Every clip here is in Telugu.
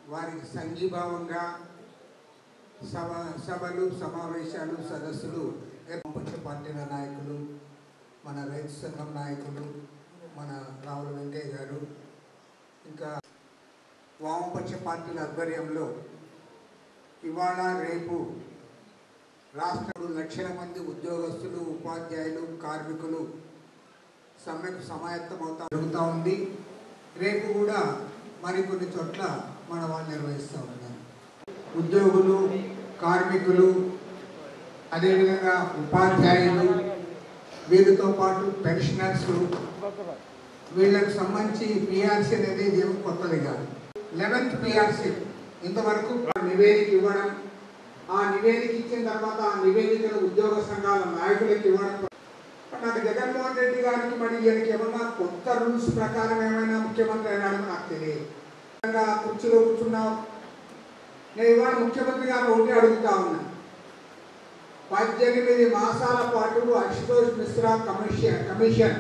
వారికి సంఘీభావంగా సభ సభలు సమావేశాలు సదస్సులు వామపక్ష పార్టీల నాయకులు మన రైతు సంఘం నాయకులు మన రావుల వెంకయ్య గారు ఇంకా వామపక్ష పార్టీల ఆధ్వర్యంలో ఇవాళ రేపు రాష్ట్రంలో లక్షల మంది ఉద్యోగస్తులు ఉపాధ్యాయులు కార్మికులు సమ్మెకు సమాయత్తం అవుతా జరుగుతూ ఉంది రేపు కూడా మరికొన్ని చోట్ల మన వాళ్ళు నిర్వహిస్తూ ఉన్నారు ఉద్యోగులు కార్మికులు అదేవిధంగా ఉపాధ్యాయులు వీరితో పాటు పెన్షనర్స్ వీళ్ళకు సంబంధించి పిఆర్సీ అనేది ఏమి కొత్తది కాదు లెవెన్త్ పిఆర్సీ ఇంతవరకు నివేదిక ఇవ్వడం ఆ నివేదిక ఇచ్చిన తర్వాత ఆ నివేదికను ఉద్యోగ సంఘాల నాయకులకు ఇవ్వడం నాకు జగన్మోహన్ రెడ్డి గారికి మరి ఈయనకి ఏమన్నా కొత్త రూల్స్ ప్రకారం ఏమైనా ముఖ్యమంత్రి అయినాడో నాకు తెలియదు విధంగా కుర్చీలో కూర్చున్నావు నేను ఇవాళ ముఖ్యమంత్రి గారు ఒకటి అడుగుతా ఉన్నా పద్దెనిమిది మాసాల పాటు అశుతోష్ మిశ్రా కమిషన్ కమిషన్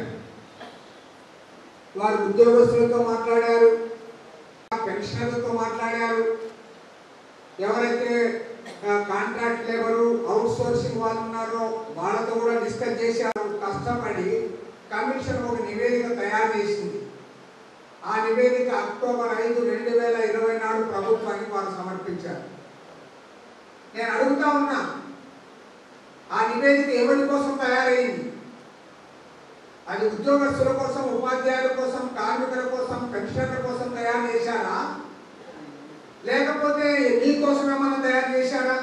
వారు ఉద్యోగస్తులతో మాట్లాడారు పెన్షనర్లతో మాట్లాడారు ఎవరైతే కాంట్రాక్ట్ లేబరు అవుట్ సోర్సింగ్ వాళ్ళు ఉన్నారో వాళ్ళతో కూడా డిస్కస్ చేశారు కష్టపడి కమిషన్ ఒక నివేదిక తయారు చేసింది ఆ నివేదిక అక్టోబర్ ఐదు రెండు వేల ఇరవై నాడు ప్రభుత్వానికి వారు సమర్పించారు నేను అడుగుతా ఉన్నా ఆ నివేదిక ఎవరి కోసం తయారైంది అది ఉద్యోగస్తుల కోసం ఉపాధ్యాయుల కోసం కార్మికుల కోసం పెన్షనర్ల కోసం తయారు చేశారా లేకపోతే మీకోసం ఏమన్నా తయారు చేశారా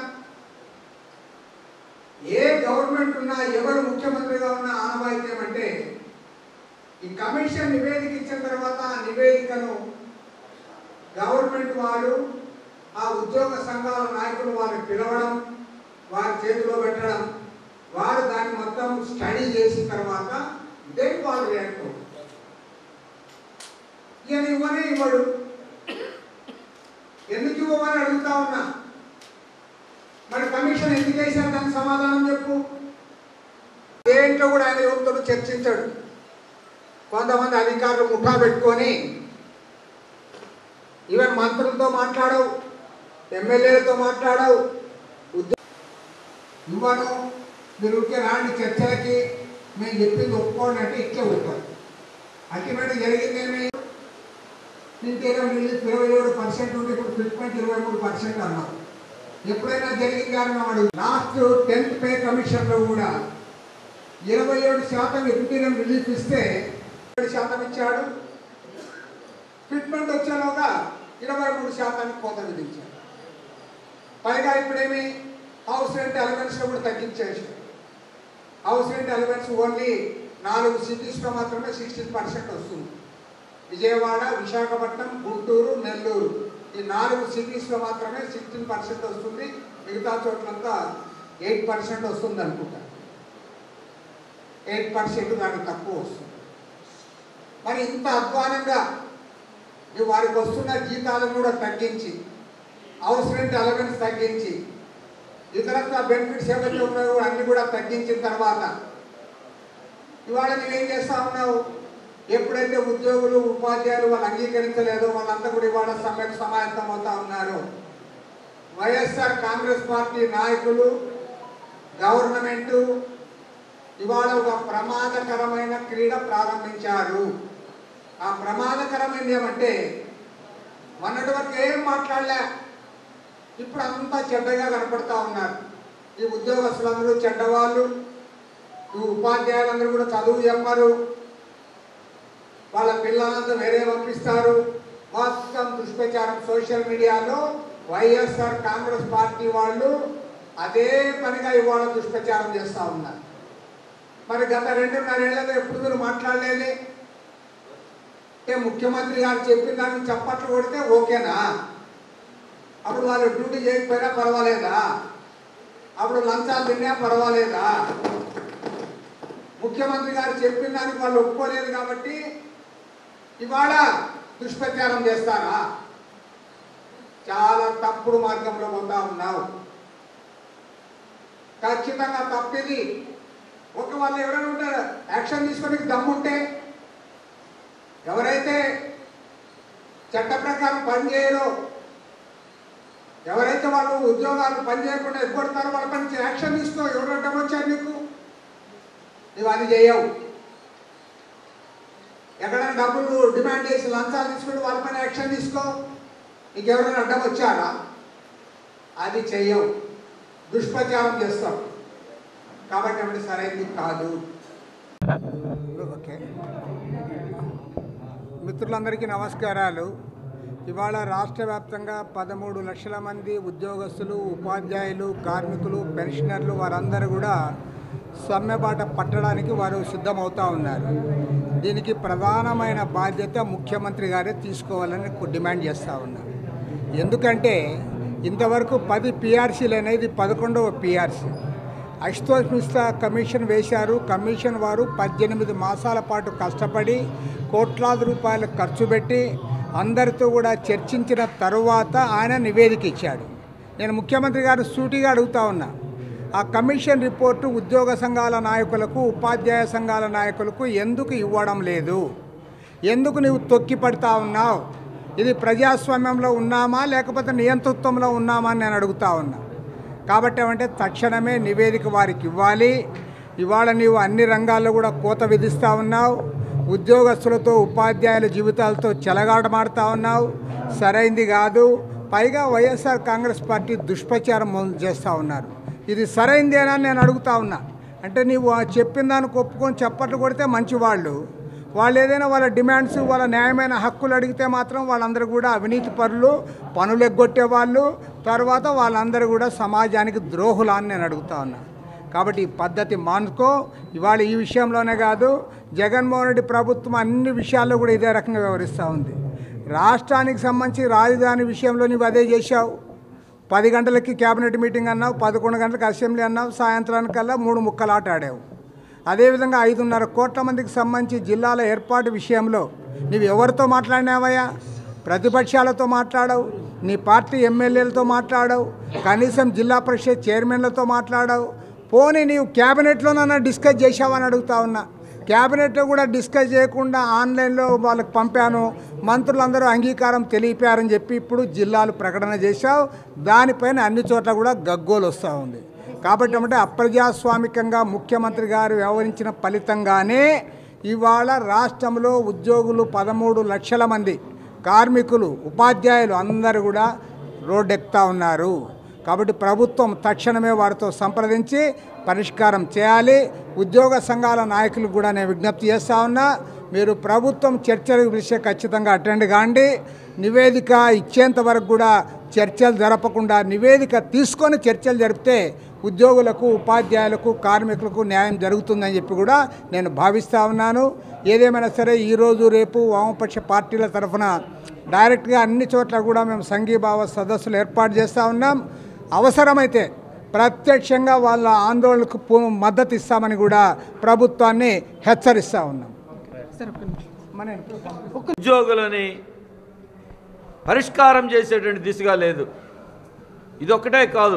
ఏ గవర్నమెంట్ ఉన్నా ఎవరు ముఖ్యమంత్రిగా ఉన్నా ఆనవాయితీ ఏమంటే ఈ కమిషన్ నివేదిక ఇచ్చిన తర్వాత ఆ నివేదికను గవర్నమెంట్ వారు ఆ ఉద్యోగ సంఘాల నాయకులు వారిని పిలవడం వారి చేతిలో పెట్టడం వారు దాన్ని మొత్తం స్టడీ చేసిన తర్వాత దెన్ వాళ్ళు రియాక్ట్ అవుతారు ఈయన ఇవ్వనే ఇవ్వడు ఎందుకు ఇవ్వమని అడుగుతా ఉన్నా మరి కమిషన్ ఎందుకు వేశారు దానికి సమాధానం చెప్పు దేంట్లో కూడా ఆయన ఎవరితో చర్చించాడు కొంతమంది అధికారులు ముఠా పెట్టుకొని ఈవెన్ మంత్రులతో మాట్లాడవు ఎమ్మెల్యేలతో మాట్లాడవు ఉద్యోగ ఇవ్వను మీరు ఊరికే రాండి చర్చలకి మేము చెప్పింది ఒప్పుకోండి అంటే ఇట్లే ఉంటారు అల్టిమేట్ జరిగిందేమి ఇంకేదో రిలీజ్ ఇరవై ఏడు పర్సెంట్ ఉంటే ఇప్పుడు ఫిట్మెంట్ ఇరవై మూడు పర్సెంట్ అన్నాం ఎప్పుడైనా జరిగింది అని వాడు లాస్ట్ టెన్త్ పే కమిషన్లో కూడా ఇరవై ఏడు శాతం ఇంటీరియం రిలీఫ్ ఇస్తే ఏడు శాతం ఇచ్చాడు ఫిట్మెంట్ వచ్చేలోగా ఇరవై మూడు శాతానికి కోత విధించాడు పైగా ఇప్పుడేమి హౌస్ రెంట్ అలవెన్స్ కూడా తగ్గించేసి హౌస్ రెంట్ అలవెన్స్ ఓన్లీ నాలుగు సిటీస్లో మాత్రమే సిక్స్టీన్ పర్సెంట్ వస్తుంది విజయవాడ విశాఖపట్నం గుంటూరు నెల్లూరు ఈ నాలుగు సిటీస్లో మాత్రమే సిక్స్టీన్ పర్సెంట్ వస్తుంది మిగతా చోట్లంతా ఎయిట్ పర్సెంట్ వస్తుంది అనుకుంటా ఎయిట్ పర్సెంట్ దానికి తక్కువ వస్తుంది మరి ఇంత అధ్వానంగా ఈ వారికి వస్తున్న జీతాలను కూడా తగ్గించి హౌస్ రెంట్ అలవెన్స్ తగ్గించి ఇతరత్ర బెనిఫిట్స్ ఏవైతే ఉన్నాయో అన్ని కూడా తగ్గించిన తర్వాత ఇవాళ నువ్వేం చేస్తా ఉన్నావు ఎప్పుడైతే ఉద్యోగులు ఉపాధ్యాయులు వాళ్ళు అంగీకరించలేదో వాళ్ళంతా కూడా ఇవాళ సమ్మెకు సమాయత్తం అవుతా ఉన్నారు వైఎస్ఆర్ కాంగ్రెస్ పార్టీ నాయకులు గవర్నమెంటు ఇవాళ ఒక ప్రమాదకరమైన క్రీడ ప్రారంభించారు ఆ ప్రమాదకరమైనది ఏమంటే మొన్నటి వరకు ఏం మాట్లాడలే ఇప్పుడు అంతా చెడ్డగా కనపడతా ఉన్నారు ఈ ఉద్యోగస్తులందరూ చెడ్డవాళ్ళు ఈ ఉపాధ్యాయులందరూ కూడా చదువు చెప్పరు వాళ్ళ పిల్లలంతా వేరే పంపిస్తారు మొత్తం దుష్ప్రచారం సోషల్ మీడియాలో వైఎస్ఆర్ కాంగ్రెస్ పార్టీ వాళ్ళు అదే పనిగా ఇవాళ దుష్ప్రచారం చేస్తూ ఉన్నారు మరి గత రెండున్నరేళ్లలో ఎప్పుడు మీరు మాట్లాడలేదే అంటే ముఖ్యమంత్రి గారు చెప్పిన దానికి చప్పట్లు కొడితే ఓకేనా అప్పుడు వాళ్ళు డ్యూటీ చేయకపోయినా పర్వాలేదా అప్పుడు లంచాలు తిన్నా పర్వాలేదా ముఖ్యమంత్రి గారు చెప్పిన దానికి వాళ్ళు ఒప్పుకోలేదు కాబట్టి ఇవాళ దుష్ప్రచారం చేస్తారా చాలా తప్పుడు మార్గంలో పోతా ఉన్నావు ఖచ్చితంగా తప్పిది ఒక వాళ్ళు ఎవరైనా ఉంటారు యాక్షన్ తీసుకోనికి దమ్ముంటే ఎవరైతే చట్ట ప్రకారం పనిచేయరో వాళ్ళు ఉద్యోగాలు పని చేయకుండా ఎగ్గొడతారు వాళ్ళ పని నుంచి యాక్షన్ తీసుకో ఎవరు అడ్డం వచ్చారు నీకు నువ్వు అది చేయవు ఎక్కడైనా డబ్బులు డిమాండ్ చేసి లంచాలు తీసుకుని వాళ్ళ పైన యాక్షన్ తీసుకో నీకు ఎవరైనా అడ్డం వచ్చారా అది చెయ్యవు దుష్ప్రచారం చేస్తాం కాబట్టి అవి సరైనది కాదు ఓకే మిత్రులందరికీ నమస్కారాలు ఇవాళ రాష్ట్ర వ్యాప్తంగా పదమూడు లక్షల మంది ఉద్యోగస్తులు ఉపాధ్యాయులు కార్మికులు పెన్షనర్లు వారందరూ కూడా సమ్మెబాట పట్టడానికి వారు సిద్ధమవుతా ఉన్నారు దీనికి ప్రధానమైన బాధ్యత ముఖ్యమంత్రి గారే తీసుకోవాలని డిమాండ్ చేస్తూ ఉన్నారు ఎందుకంటే ఇంతవరకు పది పిఆర్సీలు అనేది పదకొండవ పిఆర్సీ అశుతోష్ మిశ్రా కమిషన్ వేశారు కమిషన్ వారు పద్దెనిమిది మాసాల పాటు కష్టపడి కోట్లాది రూపాయలు ఖర్చు పెట్టి అందరితో కూడా చర్చించిన తరువాత ఆయన నివేదిక ఇచ్చాడు నేను ముఖ్యమంత్రి గారు సూటిగా అడుగుతా ఉన్నా ఆ కమిషన్ రిపోర్టు ఉద్యోగ సంఘాల నాయకులకు ఉపాధ్యాయ సంఘాల నాయకులకు ఎందుకు ఇవ్వడం లేదు ఎందుకు నువ్వు తొక్కి పడతా ఉన్నావు ఇది ప్రజాస్వామ్యంలో ఉన్నామా లేకపోతే నియంతృత్వంలో ఉన్నామా అని నేను అడుగుతా ఉన్నా కాబట్టి ఏమంటే తక్షణమే నివేదిక వారికి ఇవ్వాలి ఇవాళ నీవు అన్ని రంగాల్లో కూడా కోత విధిస్తూ ఉన్నావు ఉద్యోగస్తులతో ఉపాధ్యాయుల జీవితాలతో చెలగాటమాడుతూ ఉన్నావు సరైంది కాదు పైగా వైఎస్ఆర్ కాంగ్రెస్ పార్టీ దుష్ప్రచారం మొదలు చేస్తూ ఉన్నారు ఇది సరైందేనా అని నేను అడుగుతా ఉన్నా అంటే నీవు ఆ చెప్పిన దానికి ఒప్పుకొని చప్పట్లు కొడితే మంచివాళ్ళు వాళ్ళు ఏదైనా వాళ్ళ డిమాండ్స్ వాళ్ళ న్యాయమైన హక్కులు అడిగితే మాత్రం వాళ్ళందరూ కూడా అవినీతి పరులు పనులు ఎగ్గొట్టే వాళ్ళు తర్వాత వాళ్ళందరూ కూడా సమాజానికి ద్రోహులా అని నేను అడుగుతా ఉన్నా కాబట్టి ఈ పద్ధతి మానుకో ఇవాళ ఈ విషయంలోనే కాదు జగన్మోహన్ రెడ్డి ప్రభుత్వం అన్ని విషయాల్లో కూడా ఇదే రకంగా వ్యవహరిస్తూ ఉంది రాష్ట్రానికి సంబంధించి రాజధాని విషయంలో నీవు అదే చేశావు పది గంటలకి క్యాబినెట్ మీటింగ్ అన్నావు పదకొండు గంటలకు అసెంబ్లీ అన్నావు సాయంత్రానికల్లా మూడు ముక్కలాట ఆడావు అదేవిధంగా ఐదున్నర కోట్ల మందికి సంబంధించి జిల్లాల ఏర్పాటు విషయంలో నీవు ఎవరితో మాట్లాడినావయ్యా ప్రతిపక్షాలతో మాట్లాడవు నీ పార్టీ ఎమ్మెల్యేలతో మాట్లాడవు కనీసం జిల్లా పరిషత్ చైర్మన్లతో మాట్లాడవు పోనీ నీవు క్యాబినెట్లోనన్నా డిస్కస్ చేశావని అడుగుతా ఉన్నా క్యాబినెట్లో కూడా డిస్కస్ చేయకుండా ఆన్లైన్లో వాళ్ళకి పంపాను మంత్రులందరూ అంగీకారం తెలిపారని చెప్పి ఇప్పుడు జిల్లాలు ప్రకటన చేశావు దానిపైన అన్ని చోట్ల కూడా గగ్గోలు వస్తూ ఉంది కాబట్టి ఏమంటే అప్రజాస్వామికంగా ముఖ్యమంత్రి గారు వ్యవహరించిన ఫలితంగానే ఇవాళ రాష్ట్రంలో ఉద్యోగులు పదమూడు లక్షల మంది కార్మికులు ఉపాధ్యాయులు అందరూ కూడా రోడ్డెక్కుతా ఉన్నారు కాబట్టి ప్రభుత్వం తక్షణమే వారితో సంప్రదించి పరిష్కారం చేయాలి ఉద్యోగ సంఘాల నాయకులకు కూడా నేను విజ్ఞప్తి చేస్తా ఉన్నా మీరు ప్రభుత్వం చర్చలకు పిలిచే ఖచ్చితంగా అటెండ్ కాండి నివేదిక ఇచ్చేంత వరకు కూడా చర్చలు జరపకుండా నివేదిక తీసుకొని చర్చలు జరిపితే ఉద్యోగులకు ఉపాధ్యాయులకు కార్మికులకు న్యాయం జరుగుతుందని చెప్పి కూడా నేను భావిస్తూ ఉన్నాను ఏదేమైనా సరే ఈరోజు రేపు వామపక్ష పార్టీల తరఫున డైరెక్ట్గా అన్ని చోట్ల కూడా మేము సంఘీభావ సదస్సులు ఏర్పాటు చేస్తూ ఉన్నాం అవసరమైతే ప్రత్యక్షంగా వాళ్ళ ఆందోళనకు పు- మద్దతు ఇస్తామని కూడా ప్రభుత్వాన్ని హెచ్చరిస్తూ ఉన్నాం మన ఉద్యోగులని పరిష్కారం చేసేటువంటి దిశగా లేదు ఇదొక్కటే కాదు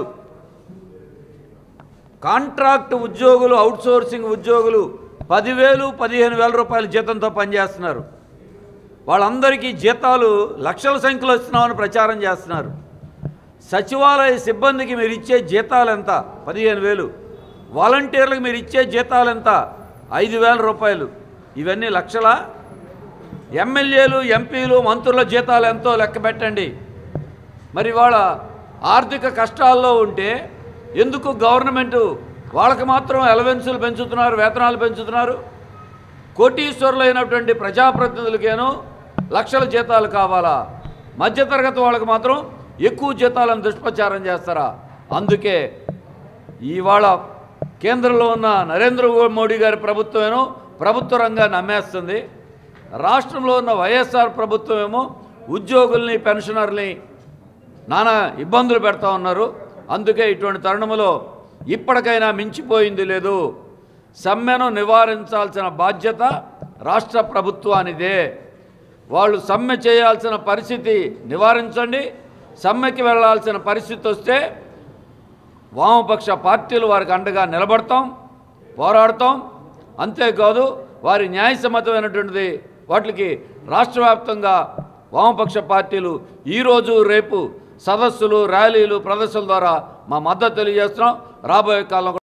కాంట్రాక్ట్ ఉద్యోగులు అవుట్సోర్సింగ్ ఉద్యోగులు పదివేలు పదిహేను వేల రూపాయల జీతంతో పనిచేస్తున్నారు వాళ్ళందరికీ జీతాలు లక్షల సంఖ్యలో ఇస్తున్నామని ప్రచారం చేస్తున్నారు సచివాలయ సిబ్బందికి మీరు ఇచ్చే జీతాలు ఎంత పదిహేను వేలు వాలంటీర్లకు మీరు ఇచ్చే జీతాలు ఎంత ఐదు వేల రూపాయలు ఇవన్నీ లక్షల ఎమ్మెల్యేలు ఎంపీలు మంత్రుల జీతాలు ఎంతో లెక్క పెట్టండి మరి వాళ్ళ ఆర్థిక కష్టాల్లో ఉంటే ఎందుకు గవర్నమెంట్ వాళ్ళకి మాత్రం ఎలవెన్సులు పెంచుతున్నారు వేతనాలు పెంచుతున్నారు కోటీశ్వరులైనటువంటి ప్రజాప్రతినిధులకేనో లక్షల జీతాలు కావాలా మధ్యతరగతి వాళ్ళకి మాత్రం ఎక్కువ జీతాలను దుష్ప్రచారం చేస్తారా అందుకే ఇవాళ కేంద్రంలో ఉన్న నరేంద్ర మోడీ గారి ప్రభుత్వమేమో ప్రభుత్వ రంగాన్ని అమ్మేస్తుంది రాష్ట్రంలో ఉన్న వైఎస్ఆర్ ప్రభుత్వం ఏమో ఉద్యోగుల్ని పెన్షనర్ని నానా ఇబ్బందులు పెడతా ఉన్నారు అందుకే ఇటువంటి తరుణంలో ఇప్పటికైనా మించిపోయింది లేదు సమ్మెను నివారించాల్సిన బాధ్యత రాష్ట్ర ప్రభుత్వానిదే వాళ్ళు సమ్మె చేయాల్సిన పరిస్థితి నివారించండి సమ్మెకి వెళ్ళాల్సిన పరిస్థితి వస్తే వామపక్ష పార్టీలు వారికి అండగా నిలబడతాం పోరాడతాం అంతేకాదు వారి న్యాయసమ్మతమైనటువంటిది వాటికి రాష్ట్ర వ్యాప్తంగా వామపక్ష పార్టీలు ఈరోజు రేపు సదస్సులు ర్యాలీలు ప్రదర్శనల ద్వారా మా మద్దతు తెలియజేస్తున్నాం రాబోయే కాలంలో